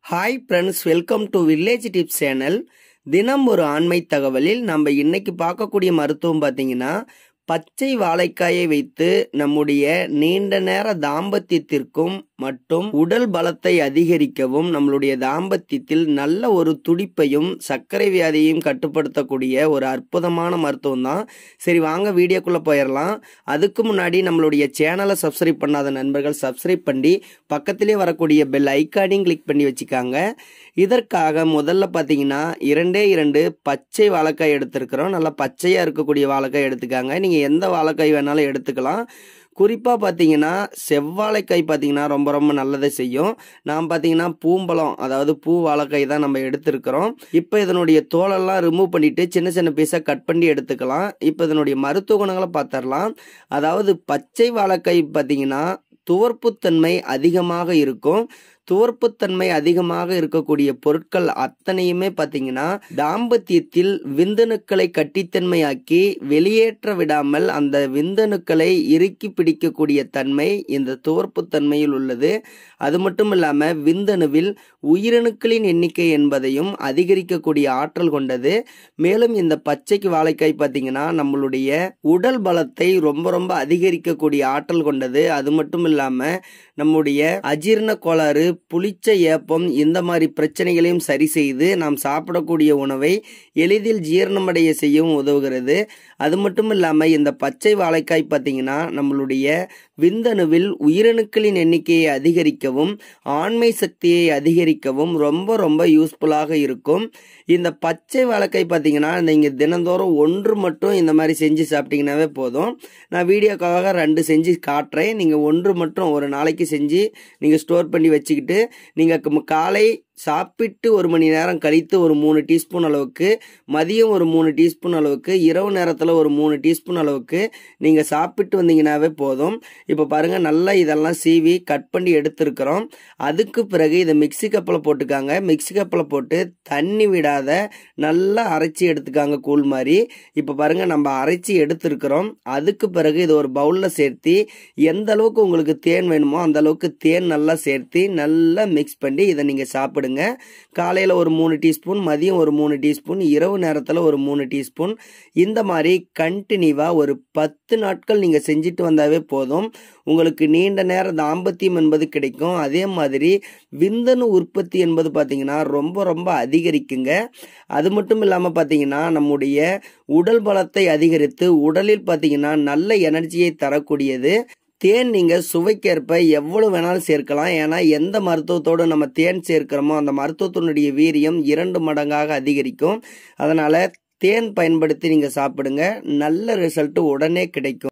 hi friends welcome to village tips channel தினம் ஒரு ஆண்மை தகவலில் நம்ம இன்னைக்கு பார்க்கக்கூடிய மருத்துவம் பார்த்தீங்கன்னா பச்சை வாழைக்காயை வைத்து நம்முடைய நீண்ட நேர தாம்பத்தியத்திற்கும் மற்றும் உடல் பலத்தை அதிகரிக்கவும் நம்மளுடைய தாம்பத்தியத்தில் நல்ல ஒரு துடிப்பையும் சர்க்கரை வியாதியையும் கட்டுப்படுத்தக்கூடிய ஒரு அற்புதமான மருத்துவம் தான் சரி வாங்க வீடியோக்குள்ளே போயிடலாம் அதுக்கு முன்னாடி நம்மளுடைய சேனலை சப்ஸ்கிரைப் பண்ணாத நண்பர்கள் சப்ஸ்கிரைப் பண்ணி பக்கத்திலே வரக்கூடிய பெல் ஐக்கானையும் கிளிக் பண்ணி வச்சுக்காங்க இதற்காக முதல்ல பார்த்தீங்கன்னா இரண்டே இரண்டு பச்சை வாழைக்காய் எடுத்திருக்கிறோம் நல்லா பச்சையாக இருக்கக்கூடிய வாழைக்காய் எடுத்துக்காங்க நீங்கள் எந்த வாழைக்காய் வேணாலும் எடுத்துக்கலாம் குறிப்பாக பார்த்தீங்கன்னா செவ்வாழைக்காய் பார்த்தீங்கன்னா ரொம்ப ரொம்ப நல்லதை செய்யும் நாம் பார்த்தீங்கன்னா பூம்பழம் அதாவது பூ வாழைக்காய் தான் நம்ம எடுத்திருக்கிறோம் இப்போ இதனுடைய தோலெல்லாம் ரிமூவ் பண்ணிட்டு சின்ன சின்ன பீஸாக கட் பண்ணி எடுத்துக்கலாம் இப்போ இதனுடைய மருத்துவ குணங்களை பார்த்துடலாம் அதாவது பச்சை வாழைக்காய் பார்த்தீங்கன்னா துவர்ப்புத்தன்மை அதிகமாக இருக்கும் துவர்ப்புத்தன்மை அதிகமாக இருக்கக்கூடிய பொருட்கள் அத்தனையுமே பார்த்தீங்கன்னா தாம்பத்தியத்தில் விந்தணுக்களை கட்டித்தன்மையாக்கி வெளியேற்ற விடாமல் அந்த விந்தணுக்களை இறுக்கி பிடிக்கக்கூடிய தன்மை இந்த துவர்ப்புத்தன்மையில் உள்ளது அது மட்டும் இல்லாமல் விந்தணுவில் உயிரணுக்களின் எண்ணிக்கை என்பதையும் அதிகரிக்கக்கூடிய ஆற்றல் கொண்டது மேலும் இந்த பச்சைக்கு வாழைக்காய் பார்த்தீங்கன்னா நம்மளுடைய உடல் பலத்தை ரொம்ப ரொம்ப அதிகரிக்கக்கூடிய ஆற்றல் கொண்டது அது மட்டும் இல்லாமல் நம்முடைய அஜீரண கோளாறு புளிச்ச ஏப்பம் இந்த மாதிரி பிரச்சனைகளையும் சரி செய்து நாம் சாப்பிடக்கூடிய உணவை எளிதில் ஜீரணமடைய செய்யவும் உதவுகிறது அது மட்டும் இல்லாமல் இந்த பச்சை வாழைக்காய் பார்த்தீங்கன்னா நம்மளுடைய விந்தணுவில் உயிரணுக்களின் எண்ணிக்கையை அதிகரிக்கவும் ஆண்மை சக்தியை அதிகரிக்கவும் ரொம்ப ரொம்ப யூஸ்ஃபுல்லாக இருக்கும் இந்த பச்சை வாழைக்காய் பார்த்தீங்கன்னா நீங்கள் தினந்தோறும் ஒன்று மட்டும் இந்த மாதிரி செஞ்சு சாப்பிட்டீங்கன்னாவே போதும் நான் வீடியோக்காக ரெண்டு செஞ்சு காட்டுறேன் நீங்கள் ஒன்று மட்டும் ஒரு நாளைக்கு செஞ்சு நீங்கள் ஸ்டோர் பண்ணி வச்சுக்கிட்டு நீங்கள் காலை சாப்பிட்டு ஒரு மணி நேரம் கழித்து ஒரு மூணு டீஸ்பூன் அளவுக்கு மதியம் ஒரு மூணு டீஸ்பூன் அளவுக்கு இரவு நேரத்தில் ஒரு மூணு டீஸ்பூன் அளவுக்கு நீங்கள் சாப்பிட்டு வந்தீங்கன்னாவே போதும் இப்போ பாருங்கள் நல்லா இதெல்லாம் சீவி கட் பண்ணி எடுத்துருக்கிறோம் அதுக்கு பிறகு இதை மிக்சி கப்பில் போட்டுக்காங்க மிக்சி கப்பில் போட்டு தண்ணி விடாத நல்லா அரைச்சி எடுத்துக்காங்க கூழ் மாதிரி இப்போ பாருங்கள் நம்ம அரைச்சி எடுத்துருக்கிறோம் அதுக்கு பிறகு இதை ஒரு பவுலில் சேர்த்து எந்த அளவுக்கு உங்களுக்கு தேன் வேணுமோ அந்த அளவுக்கு தேன் நல்லா சேர்த்து நல்லா மிக்ஸ் பண்ணி இதை நீங்கள் சாப்பிடுங்க காலையில் ஒரு மூணு டீஸ்பூன் மதியம் ஒரு மூணு டீஸ்பூன் இரவு நேரத்தில் ஒரு மூணு டீஸ்பூன் இந்த மாதிரி கண்டினியூவாக ஒரு பத்து நாட்கள் நீங்கள் செஞ்சுட்டு வந்தாவே போதும் உங்களுக்கு நீண்ட நேர தாம்பத்தியம் என்பது கிடைக்கும் அதே மாதிரி விந்தணு உற்பத்தி என்பது பார்த்தீங்கன்னா ரொம்ப ரொம்ப அதிகரிக்குங்க அது மட்டும் இல்லாமல் பார்த்தீங்கன்னா நம்முடைய உடல் பலத்தை அதிகரித்து உடலில் பார்த்தீங்கன்னா நல்ல எனர்ஜியை தரக்கூடியது தேன் நீங்கள் சுவைக்கேற்ப எவ்வளவு வேணாலும் சேர்க்கலாம் ஏன்னா எந்த மருத்துவத்தோடு நம்ம தேன் சேர்க்கிறோமோ அந்த மருத்துவத்தினுடைய வீரியம் இரண்டு மடங்காக அதிகரிக்கும் அதனால் தேன் பயன்படுத்தி நீங்கள் சாப்பிடுங்க நல்ல ரிசல்ட் உடனே கிடைக்கும்